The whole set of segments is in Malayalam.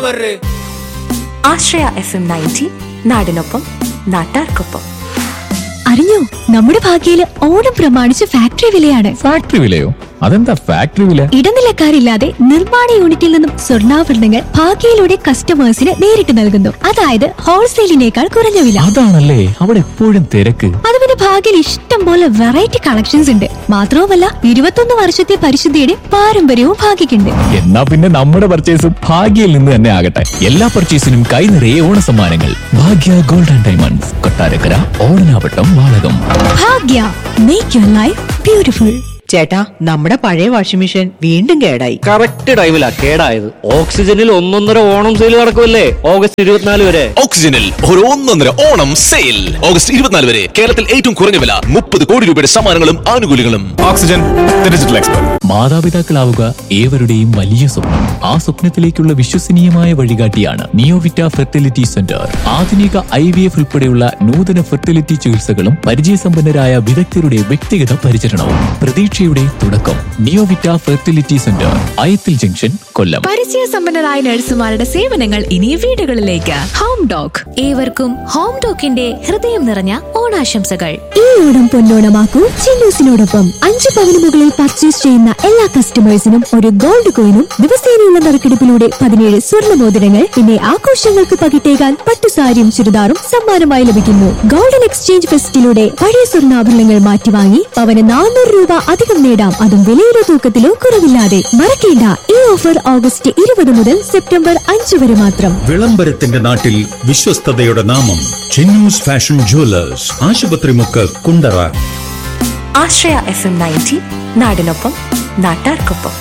ಬರ್ರಿ ആശ്രയ എഫ് എം നയൻറ്റി നാടിനൊപ്പം നാട്ടാർക്കൊപ്പം അറിഞ്ഞോ നമ്മുടെ ഭാഗ്യയില് ഓണം പ്രമാണിച്ച് ഫാക്ടറി വിലയാണ് ഫാക്ടറി വിലയോ അതെന്താ ഫാക്ടറി വില ഇടനിലക്കാരില്ലാതെ നിർമ്മാണ യൂണിറ്റിൽ നിന്നും സ്വർണ്ണാഭരണങ്ങൾ ഭാഗ്യയിലൂടെ കസ്റ്റമേഴ്സിന് നേരിട്ട് നൽകുന്നു അതായത് ഹോൾസെയിലിനേക്കാൾ കുറഞ്ഞ വില അതാണല്ലേ അവിടെ എപ്പോഴും തിരക്ക് അത് പിന്നെ ഭാഗ്യയിൽ ഇഷ്ടം പോലെ വെറൈറ്റി കളക്ഷൻസ് ഉണ്ട് മാത്രവുമല്ല ഇരുപത്തൊന്ന് വർഷത്തെ പരിശുദ്ധിയുടെ പാരമ്പര്യവും ഭാഗ്യക്കുണ്ട് എന്നാ പിന്നെ നമ്മുടെ പർച്ചേസും ഭാഗ്യയിൽ നിന്ന് തന്നെ ആകട്ടെ എല്ലാ പർച്ചേസിനും കൈ നിറയെ ഓണസമ്മാനങ്ങൾ Bhagya gold and diamonds Kottarakkara Odanavattam Valakam Bhagya make your life beautiful ചേട്ടാ നമ്മുടെ പഴയ വാഷിംഗ് മെഷീൻ വീണ്ടും കേടായി കറക്റ്റ് ടൈമിലാ കേടായത് ഓക്സിജനിൽ ഒന്നൊന്നര ഓണം സെയിൽ നടക്കുമല്ലേ ഓഗസ്റ്റ് ഇരുപത്തിനാല് വരെ ഓക്സിജനിൽ ഒരു ഒന്നൊന്നര ഓണം സെയിൽ ഓഗസ്റ്റ് ഇരുപത്തിനാല് വരെ കേരളത്തിൽ ഏറ്റവും കുറഞ്ഞ വില മുപ്പത് കോടി രൂപയുടെ സമ്മാനങ്ങളും ആനുകൂല്യങ്ങളും ഓക്സിജൻ ഡിജിറ്റൽ എക്സ്പെർട്ട് മാതാപിതാക്കളാവുക ഏവരുടെയും വലിയ സ്വപ്നം ആ സ്വപ്നത്തിലേക്കുള്ള വിശ്വസനീയമായ വഴികാട്ടിയാണ് നിയോവിറ്റ ഫെർട്ടിലിറ്റി സെന്റർ ആധുനിക ഐ വി എഫ് ഉൾപ്പെടെയുള്ള നൂതന ഫെർട്ടിലിറ്റി ചികിത്സകളും പരിചയസമ്പന്നരായ വിദഗ്ധരുടെ വ്യക്തിഗത പരിചരണവും പ്രതീക്ഷയുടെ തുടക്കം Neovita fertility centre Ayathil junction Kollam പരിചയസമ്പന്നരായ നഴ്സുമാരുടെ സേവനങ്ങൾ ഇനി വീടുകളിലേക്ക് ഹോം ഡോക് ഏവർക്കും ഹോം ഡോക്കിന്റെ ഹൃദയം നിറഞ്ഞ ഓണാശംസകൾ ഈ ഓണം പൊന്നോണമാക്കൂ ചിന്നൂസിനോടൊപ്പം അഞ്ച് പവന് മുകളിൽ പർച്ചേസ് ചെയ്യുന്ന എല്ലാ കസ്റ്റമേഴ്സിനും ഒരു ഗോൾഡ് കോയിനും ദിവസേനയുള്ള നറുക്കെടുപ്പിലൂടെ പതിനേഴ് സ്വർണ്ണ മോതിരങ്ങൾ പിന്നെ ആഘോഷങ്ങൾക്ക് പകിട്ടേകാൻ പട്ടുസാരിയും ചുരിദാറും സമ്മാനമായി ലഭിക്കുന്നു ഗോൾഡൻ എക്സ്ചേഞ്ച് ഫെസ്റ്റിലൂടെ പഴയ സ്വർണ്ണാഭരണങ്ങൾ മാറ്റിവാങ്ങി പവന് നാനൂറ് രൂപ അധികം നേടാം അതും വിലയിലോ തൂക്കത്തിലോ കുറവില്ലാതെ മറക്കേണ്ട ഈ ഓഫർ ഓഗസ്റ്റ് ഇരുപത് മുതൽ സെപ്റ്റംബർ അഞ്ച് വരെ മാത്രം വിളംബരത്തിന്റെ നാട്ടിൽ വിശ്വസ്തതയുടെ നാമം Chinnoos fashion jewellers Asupathri Mukku Kundara Ashraya F M ninety നാടിനൊപ്പം നാട്ടാർക്കൊപ്പം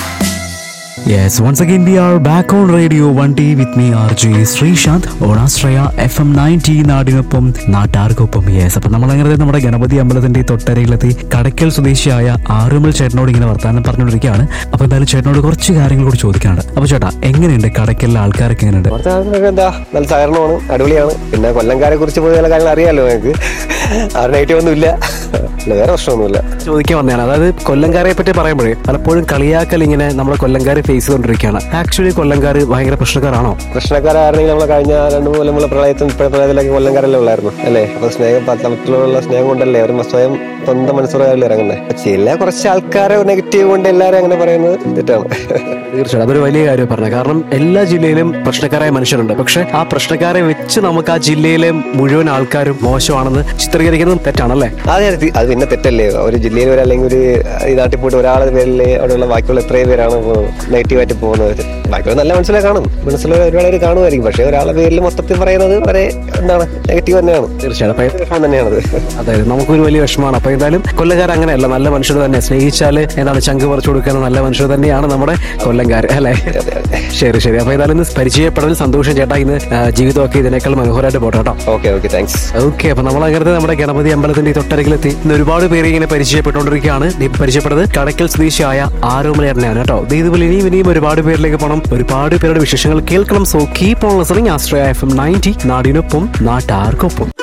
Yes, once again we are back on Radio 1T with me RJ Sreesanth ഓണാശ്രയ എഫ് എം നയൻറ്റി നാടിനൊപ്പം നാട്ടാർക്കൊപ്പം യെസ് അപ്പൊ നമ്മൾ അങ്ങനെ നമ്മുടെ ഗണപതി അമ്പലത്തിന്റെ തൊട്ടരയിലെത്തി കടയ്ക്കൽ സ്വദേശിയായ ആറുമൽ ചേട്ടനോട് ഇങ്ങനെ വർത്താനം പറഞ്ഞുകൊണ്ടിരിക്കുകയാണ് അപ്പൊ എന്തായാലും ചേട്ടനോട് കുറച്ച് കാര്യങ്ങൾ കൂടി ചോദിക്കാനുണ്ട് അപ്പൊ ചേട്ടാ എങ്ങനെയുണ്ട് കടയ്ക്കലിലെ ആൾക്കാരൊക്കെ എങ്ങനെയുണ്ട് കുറച്ച് ആൾക്കാരൊക്കെ എന്താ നല്ല സഹകരണമാണ് അടിപൊളിയാണ് പിന്നെ കൊല്ലംകാരെ കുറിച്ച് പോയി ചില കാര്യങ്ങൾ അറിയാലോ നിങ്ങൾക്ക് ആ നെഗറ്റീവ് ഒന്നും ഇല്ല അല്ല, വേറെ പ്രശ്നമൊന്നുമില്ല ചോദിക്കാൻ വന്നതാണ് അതായത് കൊല്ലംകാരെ പറ്റി പറയുമ്പോഴേ പലപ്പോഴും കളിയാക്കൽ ഇങ്ങനെ നമ്മുടെ കൊല്ലംകാരെ ഫേസ് ചെയ്തുകൊണ്ടിരിക്കുകയാണ് ആക്ച്വലി കൊല്ലംകാർ ഭയങ്കര പ്രശ്നക്കാരാണോ പ്രശ്നക്കാരായിരുന്നെങ്കിൽ നമ്മൾ കഴിഞ്ഞ രണ്ട് മൂന്ന് കൊല്ലമുള്ള പ്രളയത്തിൽ ഇപ്പോഴത്തെ പ്രളയത്തിലൊക്കെ കൊല്ലംകാരല്ലേ ഉള്ളായിരുന്നു അല്ലേ അപ്പൊ സ്നേഹം പത്തമത്തിലുള്ള സ്നേഹം കൊണ്ടല്ലേ അവർ സ്വയം സ്വന്തം മനസ്സുറയാലും ഇറങ്ങുന്നത് ചില കുറച്ച് ആൾക്കാരെ നെഗറ്റീവ് കൊണ്ട് എല്ലാവരും അങ്ങനെ പറയുന്നത് തെറ്റാണ് തീർച്ചയായും അതൊരു വലിയ കാര്യം പറഞ്ഞത് കാരണം എല്ലാ ജില്ലയിലും പ്രശ്നക്കാരായ മനുഷ്യരുണ്ട് പക്ഷെ ആ പ്രശ്നക്കാരെ വെച്ച് നമുക്ക് ആ ജില്ലയിലെ മുഴുവൻ ആൾക്കാരും മോശമാണെന്ന് ചിത്രീകരിക്കുന്നത് തെറ്റാണല്ലേ അതെ അതെ അത് പിന്നെ തെറ്റല്ലേ ഒരു ജില്ലയിൽ ഒരു അല്ലെങ്കിൽ ഒരു ഈ നാട്ടിൽ പോയിട്ട് ഒരാളുടെ പേരിൽ അവിടെയുള്ള ബാക്കിയുള്ള എത്രയും പേരാണ് നെഗറ്റീവായിട്ട് പോകുന്നത് ബാക്കിയുള്ള നല്ല മനസ്സിലായി കാണും മനസ്സിലുള്ള ഒരുപാട് പേര് കാണുമായിരിക്കും പക്ഷേ ഒരാളുടെ പേരിൽ മൊത്തത്തിൽ പറയുന്നത് വളരെ എന്താണ് നെഗറ്റീവ് തന്നെയാണ് തീർച്ചയായും അപ്പൊ വിഷമം തന്നെയാണത് അതെ നമുക്കൊരു വലിയ വിഷമമാണ് അപ്പൊ എന്തായാലും കൊല്ലക്കാർ അങ്ങനെയല്ല നല്ല മനുഷ്യർ തന്നെ സ്നേഹിച്ചാല് എന്താണ് ചങ്ക് പറിച്ചു കൊടുക്കുന്ന നല്ല മനുഷ്യർ തന്നെയാണ് നമ്മുടെ കൊല്ലംകാർ അല്ലെ ശരി ശരി അപ്പൊ ഏതായാലും ഇന്ന് പരിചയപ്പെടൽ സന്തോഷം ചേട്ടാ ഇന്ന് ആ, ജീവിതമൊക്കെ ഇതിനേക്കാൾ മനോഹരമായിട്ട് പോട്ടെ കേട്ടോ ഓക്കെ ഓക്കെ താങ്ക്സ് ഓക്കെ അപ്പൊ നമ്മൾ അങ്ങനത്തെ നമ്മുടെ ഗണപതി അമ്പലത്തിന്റെ ഈ തൊട്ടരകിലെത്തി ഇന്ന് ഒരുപാട് പേര് ഇങ്ങനെ പരിചയപ്പെട്ടുകൊണ്ടിരിക്കുകയാണ് ഈ പരിചയപ്പെട്ടത് കടക്കൽ സ്വദേശിയായ ആരോമലയേട്ടനെയാണ് കേട്ടോ ദേ ഇതുപോലെ ഇനിയും ഇനിയും ഒരുപാട് പേരിലേക്ക് പോകണം ഒരുപാട് പേരുടെ വിശേഷങ്ങൾ കേൾക്കണം so keep on listening Ashraya F M ninety നാടിനൊപ്പം നാട്ടാർക്കൊപ്പം